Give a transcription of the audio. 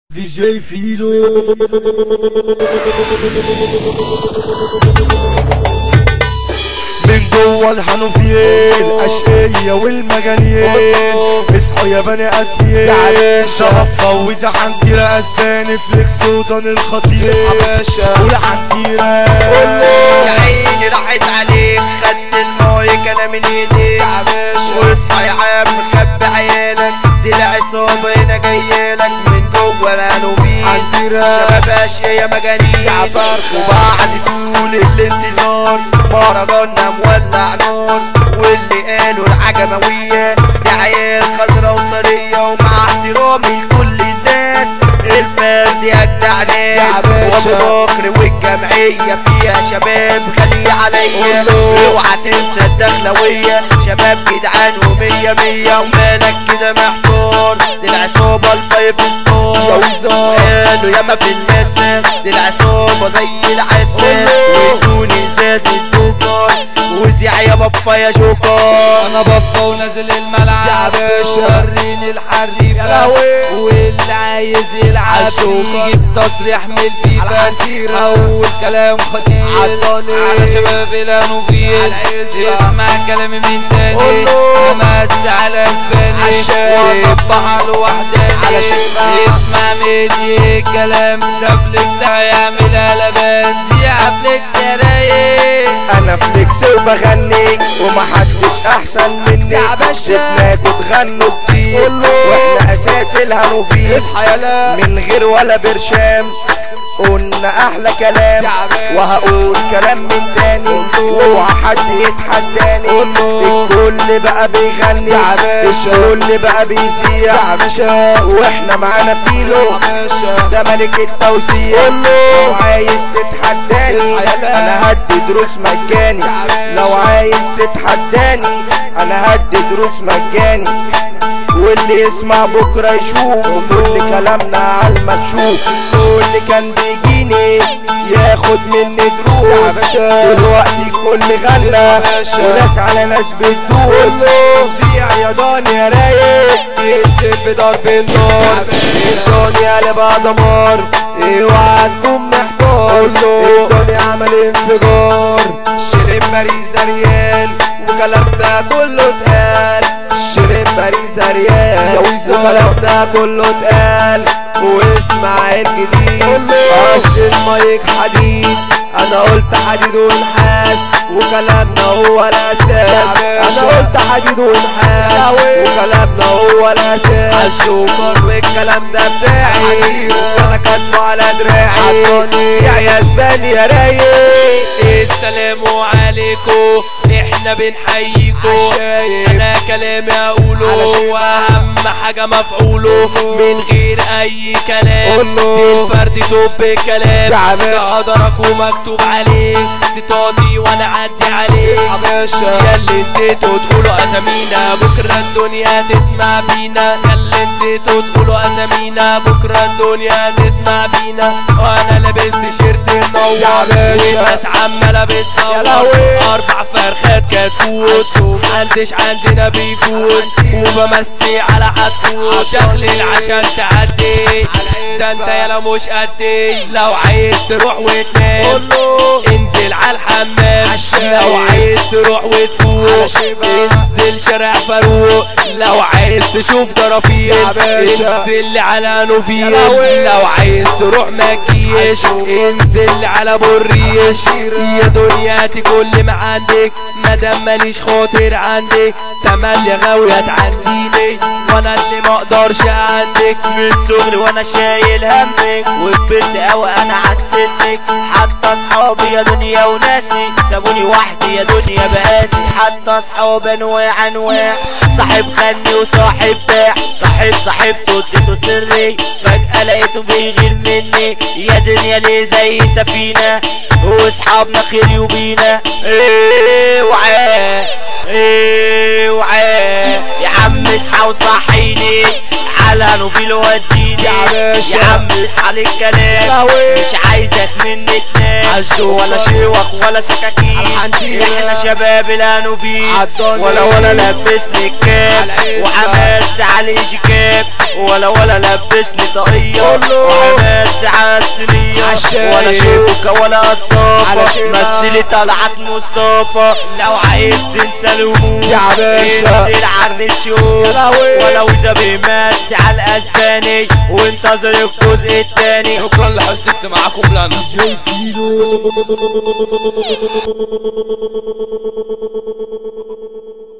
دي جي فيلو من جوه الحنوفيين الاشقية والمجانيين اصحوا يا بني ادمين شرف فوزة حنكيرة اسباني فليكس ودان الخطير قول حنكيرة يا عيني راحت عليك خدت المايك انا من ايديك واصحى يا عم خبي عيالك دي العصابة هنا جايالك من جوه الانوبيل شباب اشياء يا مجانين وبعد طول الانتظار مهرجاننا مولع نار واللي قالوا العجموية دي عيال خضرا وطرية ومع احترامي لكل الناس الفرد اجدع ناس وابو بكر والجمعية فيها شباب غالية عليا اوعى تنسى الدخلوية شباب جدعان ومية مية ومالك كده محتار دي العصابة الفايف ستار قالوا ياما في الناس دي العصابة زي العسل ويدوني ازازة سكر وزيع يا بابا يا جوكر انا بابا ونازل الملعب وريني الحريفة واللي عايز يلعب يجيب تصريح من الفيفا اول كلام خطير على شباب الانوفيل اسمع كلامي من تاني امس على اسباني واصبح على وحداني اسمع مني الكلام ده فليكس هيعملها لبان دي فليكس يا رايق انا فليكس وبغني ومحدش احسن مني يا باشا. سيبناكوا تغنوا كتير واحنا اساس الهنوفيل اصحى يلا من غير ولا برشام قلنا احلى كلام يا باشا. وهقول كلام من تاني اوعى حد يتحداني الكل بقى بيغني يا باشا. الكل بقى بيذيع واحنا معانا فيلو ده ملك التوزيع لو عايز تتحداني اصحى يلا. انا هدي دروس مجاني لو عايز تتحداني انا هدي دروس مجاني واللي يسمع بكرة يشوف كل كلامنا على المكشوف كل كان بيجيني ياخد مني دروس دلوقتي كل غنى وناس على ناس بتدوس فيها يا دنيا يا رايق ينزل بضرب النار الدنيا اللي بقى دمار اوعى تكون محتار الدنيا عمل انفجار شرب باريس ريال وكلام ده كله اتقال شرب باريس ريال وكلام ده كله اتقال واسمع الجديد اصل المايك حديد انا قلت حديد ونحاس وكلامنا هو الاساس انا قلت حديد ونحاس وكلامنا هو الاساس عالشوكر والكلام ده بتاعي وانا كاتبه على دراعي يا يا اسباني يا رايق السلام عليكم احنا بنحييكم انا كلامي اقوله واهم حاجه مفعوله من غير اي كلام قوله. الفرد توب الكلام زعبان. قدرك ومكتوب عليه تطاطي وانا عدي عليه يا اللي نسيتوا تقولوا اسامينا بكره الدنيا تسمع بينا يا اللي نسيتوا تقولوا اسامينا بكره الدنيا تسمع بينا وانا لابس تيشيرت منور يا باشا. والناس عماله يا بتصور لهوي. اربع فرخات كتكوت محدش عندنا بيفوت وبمسي على حتفوت دخل العشان تعدي ده انت يالا مش قدي لو عايز تروح وتنام انزل على الحمام لو عايز تروح وتفوق انزل شارع فاروق لو عايز تشوف طرافيل يا باشا. انزل لي على نوفيل لهوي. لو عايز تروح مكيش انزل لي على بريش يا دنياتي كل ما عندك مادام ماليش خاطر عندك تملي غاوية تعنديني وانا اللي ما اقدرش عندك من صغري وانا شايل همك وكبرت اوي انا عن سنك حتى اصحابي يا دنيا وناسي سابوني وحدي يا دنيا بقاسي حتى اصحاب انواع انواع صاحب خني وصاحب باع صاحب صاحبته اديته سري فجأة لقيته بيغير مني يا دنيا ليه زي سفينة واصحابنا خير وبينا اوعى اوعى يا عم اصحى وصحيني على نوبيل وديني يا باشا. يا عم اصحى للكلام لهوي. مش عايزك مني تنام عالجوكر. ولا شيوخ ولا سكاكين الحنتية. احنا شباب الانوفيل عالدنيا. ولا ولا لبسني الكاب عالعزة. وعملت على جيكاب ولا ولا لبسني طاقية قوله. وعملت على الصينية عالشاي. ولا شوكة ولا على قصافة شيبة. مثلي طلعت مصطفى لو عايز تنسى الهموم يا باشا. انزل على الشوق يا لهوي. ولو اذا بيمسي على الاسباني وانتظر الجزء التاني شكرا لحسن استماعكم لنا زي فيلو